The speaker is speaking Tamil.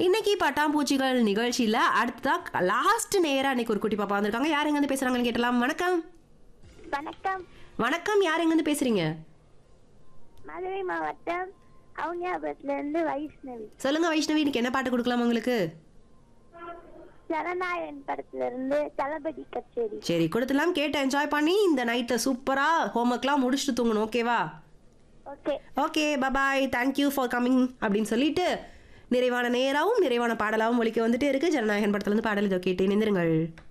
இன்னைக்கு பட்டாம்பூச்சிகள் நிகழ்ச்சியில அடுத்ததா லாஸ்ட் நேரா இன்னைக்கு ஒரு குட்டி பாப்பா வந்திருக்காங்க யார் எங்க இருந்து பேசுறாங்கன்னு கேட்டலாம் வணக்கம் வணக்கம் வணக்கம் யார் எங்க இருந்து பேசுறீங்க மதுரை மாவட்டம் அவுனியாபுரத்துல இருந்து வைஷ்ணவி சொல்லுங்க வைஷ்ணவி இன்னைக்கு என்ன பாட்டு கொடுக்கலாம் உங்களுக்கு ஜனநாயகன் படத்துல இருந்து தளபதி கச்சேரி சரி கொடுத்துலாம் கேட்டு என்ஜாய் பண்ணி இந்த நைட்டை சூப்பரா ஹோம்ஒர்க்லாம் முடிச்சுட்டு தூங்கணும் ஓகேவா okay okay bye bye thank you for coming அப்படின்னு சொல்லிட்டு நிறைவான நேராவும் நிறைவான பாடலாவும் ஒழிக்க வந்துட்டே இருக்கு ஜனநாயகன் படத்துல இருந்து பாடல் இதோ கேட்டு நிந்திருங்கள்